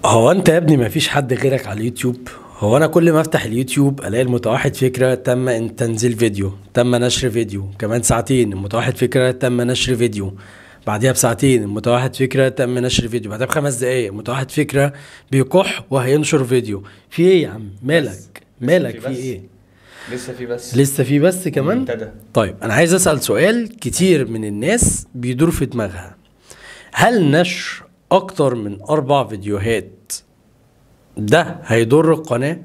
هو انت يا ابني مفيش حد غيرك على اليوتيوب هو انا كل ما افتح اليوتيوب الاقي المتوحد فكره تم ان تنزيل فيديو تم نشر فيديو كمان ساعتين المتوحد فكره تم نشر فيديو بعديها بساعتين المتوحد فكره تم نشر فيديو بعدها بخمس دقايق المتوحد فكره بيكح وهينشر فيديو في ايه يا عم مالك مالك في بس. ايه لسه في بس لسه في بس كمان منتدى. طيب انا عايز اسال سؤال كتير من الناس بيدور في دماغها هل نشر اكتر من اربع فيديوهات ده هيضر القناه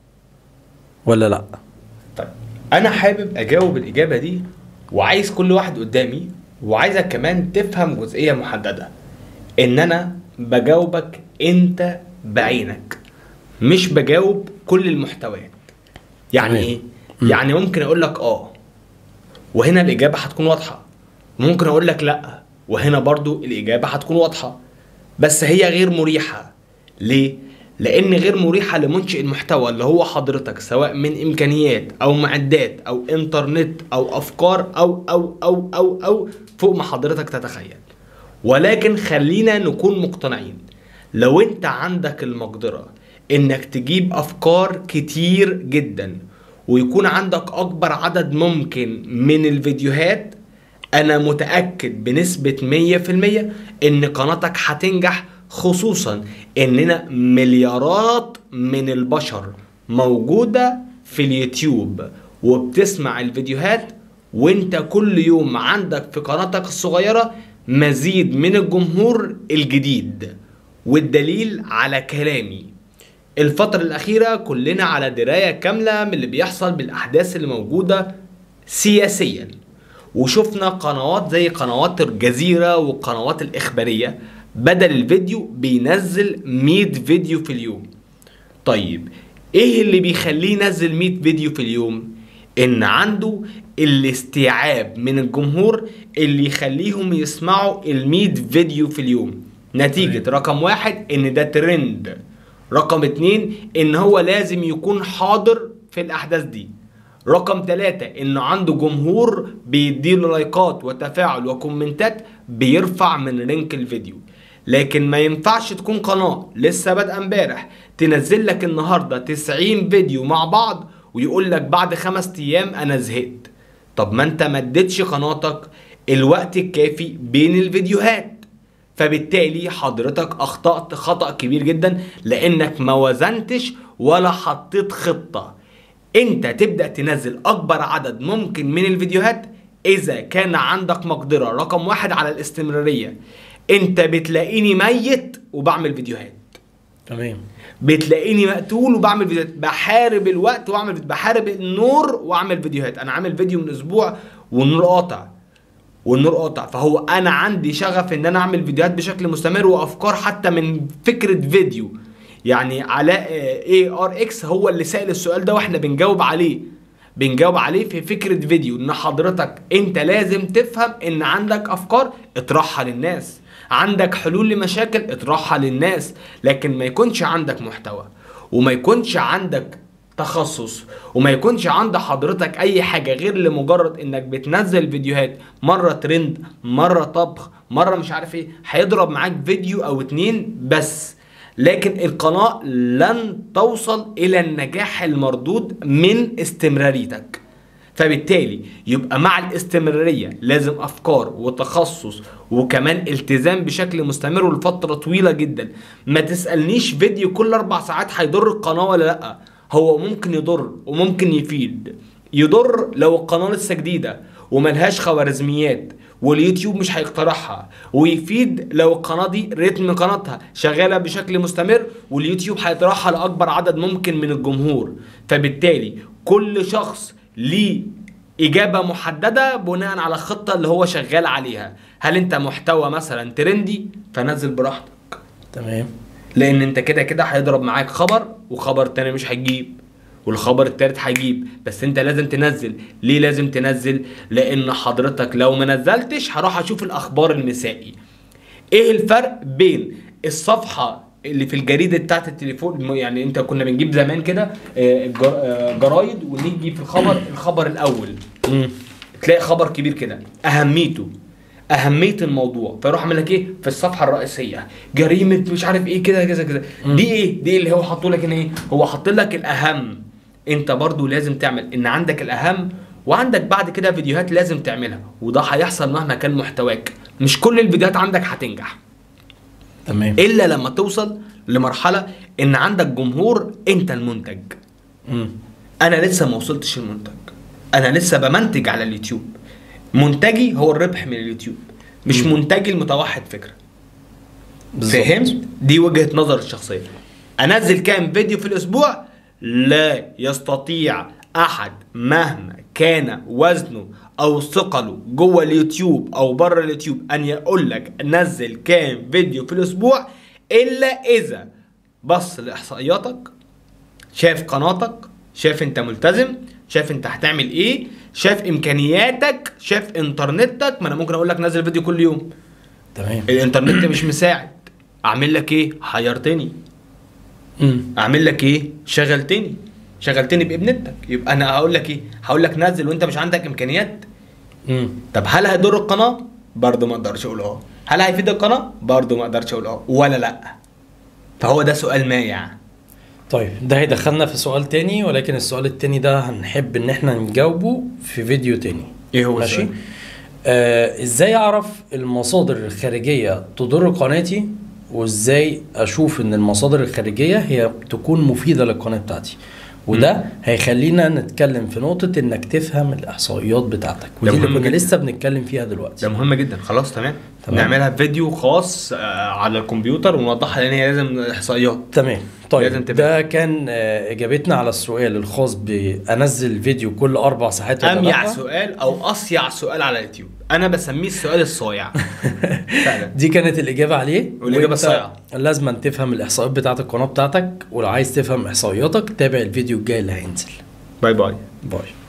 ولا لا طيب انا حابب اجاوب الاجابه دي وعايز كل واحد قدامي وعايزك كمان تفهم جزئيه محدده ان انا بجاوبك انت بعينك مش بجاوب كل المحتويات يعني تمام. ايه يعني ممكن اقول لك اه وهنا الاجابه هتكون واضحه ممكن اقول لك لا وهنا برضو الاجابه هتكون واضحه بس هي غير مريحه ليه لان غير مريحه لمنشئ المحتوى اللي هو حضرتك سواء من امكانيات او معدات او انترنت او افكار او او او او او فوق ما حضرتك تتخيل ولكن خلينا نكون مقتنعين لو انت عندك المقدرة انك تجيب افكار كتير جدا ويكون عندك اكبر عدد ممكن من الفيديوهات انا متأكد بنسبة 100% ان قناتك هتنجح خصوصا اننا مليارات من البشر موجودة في اليوتيوب وبتسمع الفيديوهات وانت كل يوم عندك في قناتك الصغيرة مزيد من الجمهور الجديد والدليل على كلامي الفترة الأخيرة كلنا على دراية كاملة من اللي بيحصل بالأحداث اللي موجودة سياسيا وشفنا قنوات زي قنوات الجزيرة والقنوات الإخبارية بدل الفيديو بينزل 100 فيديو في اليوم طيب ايه اللي بيخليه ينزل 100 فيديو في اليوم ان عنده الاستيعاب من الجمهور اللي يخليهم يسمعوا ال 100 فيديو في اليوم نتيجة رقم واحد ان ده ترند رقم اتنين ان هو لازم يكون حاضر في الاحداث دي رقم ثلاثة انه عنده جمهور بيديله لايكات وتفاعل وكومنتات بيرفع من رينك الفيديو لكن ما ينفعش تكون قناة لسه بادئة امبارح تنزل لك النهاردة 90 فيديو مع بعض ويقول لك بعد خمس ايام انا زهقت طب ما انت ما اديتش قناتك الوقت الكافي بين الفيديوهات فبالتالي حضرتك اخطأت خطأ كبير جدا لانك ما وزنتش ولا حطيت خطة انت تبدأ تنزل اكبر عدد ممكن من الفيديوهات اذا كان عندك مقدرة رقم واحد على الاستمرارية انت بتلاقيني ميت وبعمل فيديوهات تمام بتلاقيني مقتول وبعمل فيديوهات بحارب الوقت واعمل بحارب النور واعمل فيديوهات انا عامل فيديو من اسبوع والنور قاطع والنور قاطع فهو انا عندي شغف ان انا اعمل فيديوهات بشكل مستمر وافكار حتى من فكره فيديو يعني علاء اي ار اكس هو اللي سأل السؤال ده واحنا بنجاوب عليه بنجاوب عليه في فكره فيديو ان حضرتك انت لازم تفهم ان عندك افكار اطرحها للناس عندك حلول لمشاكل اطرحها للناس لكن ما يكونش عندك محتوى وما يكونش عندك تخصص وما يكونش عند حضرتك اي حاجه غير لمجرد انك بتنزل فيديوهات مره ترند مره طبخ مره مش عارف ايه هيضرب معاك فيديو او اتنين بس لكن القناه لن توصل الى النجاح المردود من استمراريتك فبالتالي يبقى مع الاستمرارية لازم أفكار وتخصص وكمان التزام بشكل مستمر ولفترة طويلة جدا ما تسألنيش فيديو كل أربع ساعات هيضر القناة ولا لأ هو ممكن يضر وممكن يفيد يضر لو القناة لسه جديدة وملهاش خوارزميات واليوتيوب مش هيقترحها ويفيد لو القناة دي رتم قناتها شغالة بشكل مستمر واليوتيوب هيطرحها لأكبر عدد ممكن من الجمهور فبالتالي كل شخص ليه إجابة محددة بناء على الخطة اللي هو شغال عليها هل أنت محتوى مثلا ترندي فنزل براحتك تمام لأن أنت كده كده هيضرب معاك خبر وخبر تاني مش هيجيب والخبر التالت هيجيب بس انت لازم تنزل ليه لازم تنزل لان حضرتك لو ما نزلتش هروح اشوف الاخبار المسائي ايه الفرق بين الصفحه اللي في الجريده بتاعت التليفون يعني انت كنا بنجيب زمان كده آه، الجر- آه، جرايد ونيجي في الخبر الخبر الاول مم. تلاقي خبر كبير كده اهميته اهميه الموضوع فيروح عامل لك ايه في الصفحه الرئيسيه جريمه مش عارف ايه كده كذا كذا دي ايه دي اللي هو حاطه لك ان ايه هو حاط لك الاهم انت برضو لازم تعمل ان عندك الاهم وعندك بعد كده فيديوهات لازم تعملها وده هيحصل مهما كان محتواك مش كل الفيديوهات عندك هتنجح تمام الا لما توصل لمرحله ان عندك جمهور انت المنتج مم. انا لسه ما وصلتش المنتج انا لسه بمنتج على اليوتيوب منتجي هو الربح من اليوتيوب مش منتجي المتوحد فكره بالظبط. فهمت دي وجهه نظر الشخصيه انزل كام فيديو في الاسبوع لا يستطيع احد مهما كان وزنه او ثقله جوه اليوتيوب او بره اليوتيوب ان يقول لك نزل كام فيديو في الاسبوع الا اذا بص لاحصائياتك شاف قناتك شاف انت ملتزم شاف انت هتعمل ايه شاف امكانياتك شاف انترنتك ما انا ممكن اقول لك نزل فيديو كل يوم تمام الانترنت مش مساعد اعمل لك ايه حيرتني مم. اعمل لك ايه شغلتني شغلتني بابنتك يبقى انا هقول لك ايه هقول لك نزل وانت مش عندك امكانيات مم. طب هل هيضر القناه برضه ما اقدرش اقول اه هل هيفيد القناه برضه ما اقدرش اقول اه ولا لا فهو ده سؤال مايع طيب ده هيدخلنا في سؤال تاني ولكن السؤال التاني ده هنحب ان احنا نجاوبه في فيديو تاني ايه هو ماشي السؤال؟ آه ازاي اعرف المصادر الخارجية تضر قناتي وازاي اشوف ان المصادر الخارجية هي تكون مفيدة للقناة بتاعتي وده هيخلينا نتكلم في نقطة انك تفهم الاحصائيات بتاعتك ده ودي اللي مهم كنا جدا. لسه بنتكلم فيها دلوقتي ده مهم جدا خلاص تمام, تمام. نعملها فيديو خاص آه، على الكمبيوتر ونوضحها لان هي لازم احصائيات تمام لازم طيب تبقى. ده كان آه، اجابتنا على السؤال الخاص بانزل فيديو كل اربع ساعات ولا اميع لأ؟ سؤال او اصيع سؤال على اليوتيوب انا بسميه السؤال الصايع فعلا دي كانت الإجابة عليه والإجابة وأنت صايعة. لازم تفهم الإحصائيات بتاعت القناة بتاعتك ولو عايز تفهم إحصائياتك تابع الفيديو الجاي اللي هينزل باي باي باي